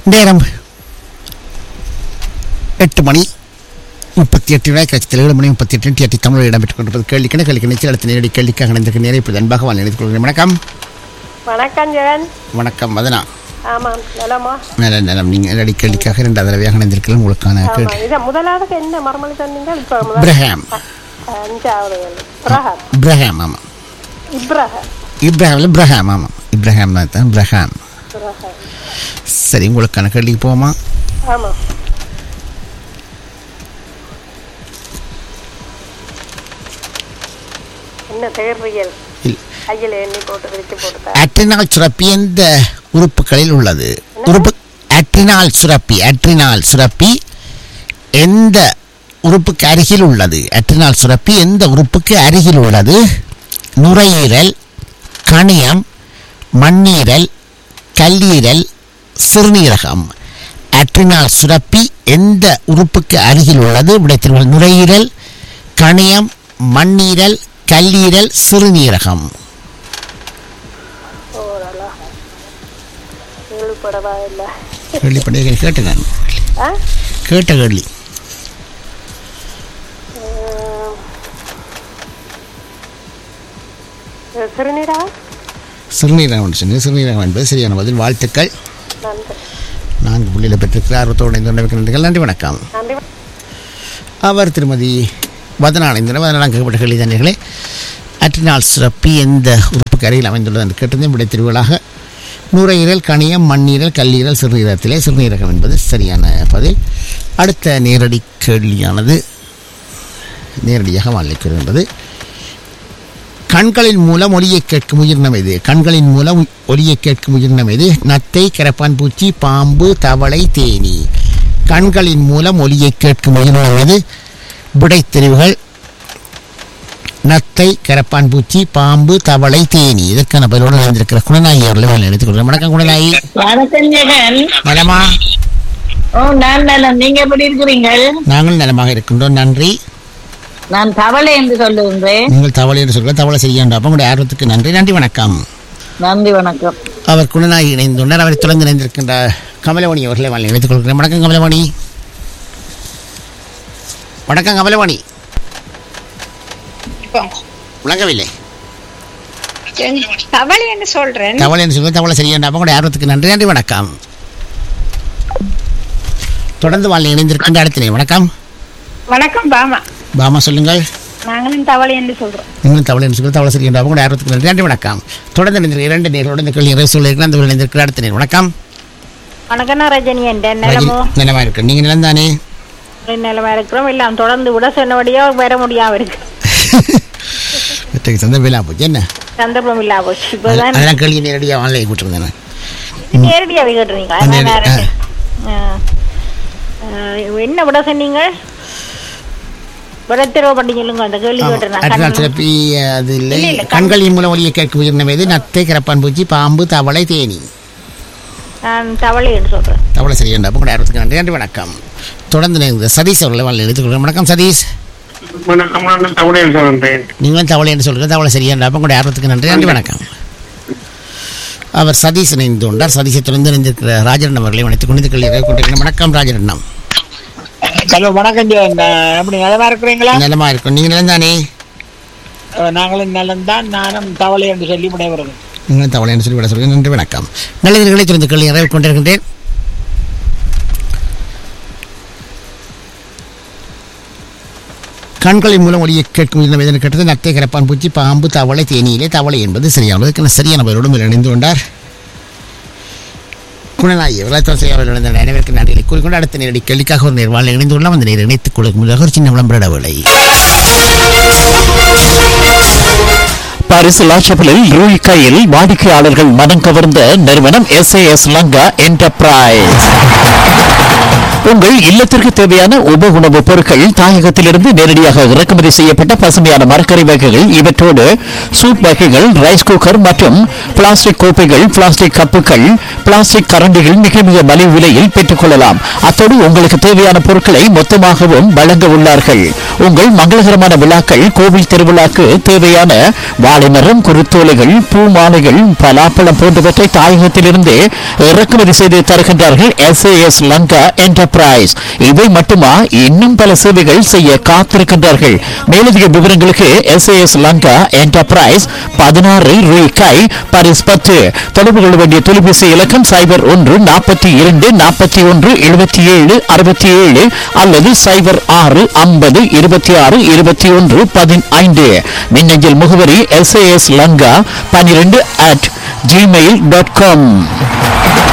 நேரம் எட்டு மணி முப்பத்தி எட்டு விழா கட்சியில் ஏழு மணி முப்பத்தி எட்டு டிஆர்டி தமிழில் இடம்பெற்றுக் கொண்டிருப்பது கேள்விக்கண கேள்வி நிச்சயம் அடுத்த நேரடி கேள்விக்காக இணைந்திருக்க நேரம் இப்போது அன்பாக வாழ் நினைத்துக் கொள்கிறேன் வணக்கம் வணக்கம் ஜெகன் வணக்கம் மதனா ஆமாம் நலமா நல்ல நலம் நீங்கள் நேரடி கேள்விக்காக இரண்டாவது தடவையாக இணைந்திருக்கிறேன் உங்களுக்கான ஆமா கேள்வி இத முதலாவது என்ன மறுமொழி சொன்னீங்க இப்ப முதல் இப்ரஹாம் அஞ்சாவது கேள்வி. இப்ரஹாம் இப்ரஹாம் ஆமாம் இப்ரஹாம் இப்ராஹிம் இப்ரஹாம் ஆமாம் இப்ரஹாம் தான் தான் இப்ரஹாம் இப்ரஹாம் சரி உங்களுக்கான கேள்விக்கு போமா ஆமா என்ன தேர்வியல் இல்லை கையில் எண்ணி போட்டு விரிச்சு போட்டு அட்ரினால் சுரப்பி எந்த உறுப்புகளில் உள்ளது உறுப்பு அட்ரினால் சுரப்பி அட்ரினால் சுரப்பி எந்த உறுப்புக்கு அருகில் உள்ளது அட்ரினால் சுரப்பி எந்த உறுப்புக்கு அருகில் உள்ளது நுரையீரல் கணியம் மண்ணீரல் கல்லீரல் சிறுநீரகம் அட்ரினால் சுரப்பி எந்த உறுப்புக்கு அருகில் உள்ளது விடைத்திருவல் நுரையீரல் கணியம் மண்ணீரல் கல்லீரல் சிறுநீரகம் ஓரளா கேள்விப்படவா இல்லை கேள்விப்பட்டே கேட்டேன் நான் ஆ கேட்ட கேள்வி உம். இது சிறுநீரகம் சிறுநீரகம் என்று சொன்னீங்க சிறுநீரகம் என்பது சரியான பதில் வாழ்த்துக்கள் நன்றி நான்கு புள்ளியில் பெற்றிருக்கிற ஆர்வத்தோடு இணைந்து நன்றிகள் நன்றி வணக்கம் நன்றி அவர் திருமதி வதனானந்தன வதனான் கேட்கப்பட்ட கேள்வி தண்ணீர்களே அற்றினால் சுரப்பி எந்த உறுப்புக்கு அருகில் அமைந்துள்ளது என்று கேட்டதும் விடை திருவிழாக நுரையீரல் கணியம் மண்ணீரல் கல்லீரல் சிறுநீரகத்திலே சிறுநீரகம் என்பது சரியான பதில் அடுத்த நேரடி கேள்வியானது நேரடியாக வானிலைக்கு வருகின்றது கண்களின் மூலம் ஒலியை கேட்கும் உயிரினம் எது கண்களின் மூலம் உ- ஒலியை கேட்கும் உயிரினம் எது நத்தை கரப்பான் பூச்சி பாம்பு தவளை தேனி கண்களின் மூலம் ஒலியை கேட்கும் உயிரினம் எது விடைத் தெரிவுகள் நத்தை கரப்பான் பூச்சி பாம்பு தவளை தேனி இதற்கான பதிலோடு இணைந்திருக்கிற குணநாயகி அவர்களை வேலை எடுத்துக் கொள்கிறேன் வணக்கம் குணநாயகி வணக்கம் ஜெகன் நலமா ஓ நான் நலம் நீங்க எப்படி இருக்கிறீங்கள் நாங்கள் நலமாக இருக்கின்றோம் நன்றி நான் தவளை என்று சொல்லுகின்றேன் நீங்கள் தவளை என்று சொல்ல தவளை சரியாண்டா அப்போ உங்களுடைய ஆர்வத்துக்கு நன்றி நன்றி வணக்கம் நன்றி வணக்கம் அவர் குணநாயகி இணைந்துள்ளார் அவரை தொடர்ந்து இணைந்திருக்கின்ற கமலவாணி அவர்களை வாழ்க்கை வைத்துக் கொள்கிறேன் வணக்கம் கமலவாணி வணக்கம் கமலவாணி விளங்கவில்லை தவளை என்று சொல்றேன் தவளை என்று சொல்வது தவளை சரியாண்டா உங்களுடைய ஆர்வத்துக்கு நன்றி நன்றி வணக்கம் தொடர்ந்து வாழ்க்கை இணைந்திருக்கின்ற அடுத்த நேரம். வணக்கம் வணக்கம் பாமா பாமா சொல்லுங்கள் நாங்களும் தவளை என்று சொல்றோம் நீங்களும் தவளை என்று சொல்வது தவளை சரியாண்டா உங்களுடைய ஆர்வத்துக்கு நன்றி நன்றி வணக்கம் தொடர்ந்து இணைந்திருக்கிற இரண்டு நேரோடு இந்த கேள்வி நிறைவு சொல்லியிருக்கிறேன் அந்த இணைந்திருக்கிற அடுத்த நேரம் வணக்கம் வணக்கம் நான் ரஜினி என்ற நிலமோ நிலமா இருக்கு நீங்க நிலம் தானே நிலமா இருக்கிறோம் எல்லாம் தொடர்ந்து விட சொன்னபடியோ வர முடியாம இருக்கு வெற்றிக்கு சந்த வேலா போச்சு என்ன சந்தர்ப்பம் இல்லா போச்சு இப்போதான் அதெல்லாம் கேள்வி நேரடியாக ஆன்லைன் கூட்டிருந்தேன் நேரடியாக கேட்டுறீங்களா நேரடி- நான் நேரடி- ஆ. ஆ, என்ன விட சொன்னீங்க விடத்திரவ பண்ணி சொல்லுங்க அந்த கேள்வி அட்னால் கேட்டுறேன் சிறப்பி அது இல்லை இல்லை, இல்லை, கண்களின் மூலம் ஒலியை கேட்கும் உயிரினம் எது நத்தை கரப்பான் பூச்சி பாம்பு தவளை தேனி நான் தவளை என்று சொல்றேன் தவளை சரியாண்டா உங்களுடைய ஆர்வத்துக்கு நன்றி நன்றி வணக்கம் தொடர்ந்து இணைந்த சதீஷ் அவர்களை வாழ்க்கை எடுத்துக்கொள்கிறேன் வணக்கம் சதீஷ் வணக்கம் நான் தமிழில் சொல்றேன் நீங்களும் தவளை என்று சொல்கிறேன் தவளை சரியாண்டா உங்களுடைய ஆர்வத்துக்கு நன்றி நன்றி வணக்கம் அவர் சதீஷ் இணைந்து கொண்டார் சதீஷை தொடர்ந்து இணைந்திருக்கிற ராஜரன் அவர்களை அனைத்து குணித கல்வி கொண்டிருக்கிறேன் வணக்கம் ராஜரண்ணம் ஹலோ வணக்கம் ஜெயன் அஹ் எப்படி நலமா இருக்கிறீங்களா நலமா இருக்கும் நீங்கள் நிலம் தானே அஹ் நாங்களும் நலம்தான் நானும் தவளை என்று சொல்லி விடைபெறுகிறேன் நீங்களும் தவளை என்று சொல்லி விட சொல்கிறேன் நன்றி வணக்கம் நல்லவர்களை தொடர்ந்து கல்வி நிறைவு கொண்டிருக்கின்றேன் கண்களின் மூலம் ஒளியை கேட்கும் உயிரினம் எதனை கேட்டது நத்தை கரப்பான் பூச்சி பாம்பு தவளை தேனியிலே தவளை என்பது சரியானது இதுக்கான சரியான பதிலோடு இணைந்து கொண்டார் குணநாயகி விளையாட்டு செய்யாமல் இணைந்த அனைவருக்கு நன்றிகளை கூறிக்கொண்டு அடுத்த நேரடி கேள்விக்காக ஒரு நேர்வாள் இணைந்து கொள்ளலாம் அந்த நேரம் இணைத்துக் கொடுக்கும் முன்னதாக ஒரு சின்ன விளம்பர விலை பாரிஸ் லாச்சபலில் யூல் கையில் வாடிக்கையாளர்கள் மனம் கவர்ந்த நிறுவனம் எஸ்ஏஎஸ் லங்கா என்டர்பிரைஸ் உங்கள் இல்லத்திற்கு தேவையான உப உணவுப் பொருட்கள் தாயகத்திலிருந்து நேரடியாக இறக்குமதி செய்யப்பட்ட பசுமையான மரக்கறி வகைகள் இவற்றோடு சூப் வகைகள் ரைஸ் குக்கர் மற்றும் பிளாஸ்டிக் கோப்பைகள் பிளாஸ்டிக் கப்புகள் பிளாஸ்டிக் கரண்டிகள் மிக மிக மலிவு விலையில் பெற்றுக் கொள்ளலாம் அத்தோடு உங்களுக்கு தேவையான பொருட்களை மொத்தமாகவும் வழங்க உள்ளார்கள் உங்கள் மங்களகரமான விழாக்கள் கோவில் திருவிழாக்கு தேவையான வாழைமரம் குருத்தோலைகள் பூ மாலைகள் பலாப்பழம் போன்றவற்றை தாயகத்திலிருந்து இறக்குமதி செய்து தருகின்றார்கள் எஸ் லங்கா என்டர்பிரைஸ் இவை மட்டுமா இன்னும் பல சேவைகள் செய்ய காத்திருக்கின்றார்கள் மேலதிக விவரங்களுக்கு எஸ் லங்கா என்டர்பிரைஸ் பதினாறு ரூபாய் பரிஸ் பத்து தொடர்பு கொள்ள வேண்டிய தொலைபேசி இலக்கம் சைபர் ஒன்று நாற்பத்தி இரண்டு நாற்பத்தி ஒன்று எழுபத்தி ஏழு அறுபத்தி ஏழு அல்லது சைபர் ஆறு ஐம்பது இருபத்தி ஆறு இருபத்தி ஒன்று பதினைந்து மின்னஞ்சல் முகவரி எஸ் லங்கா பன்னிரெண்டு அட் ஜிமெயில் டாட் காம்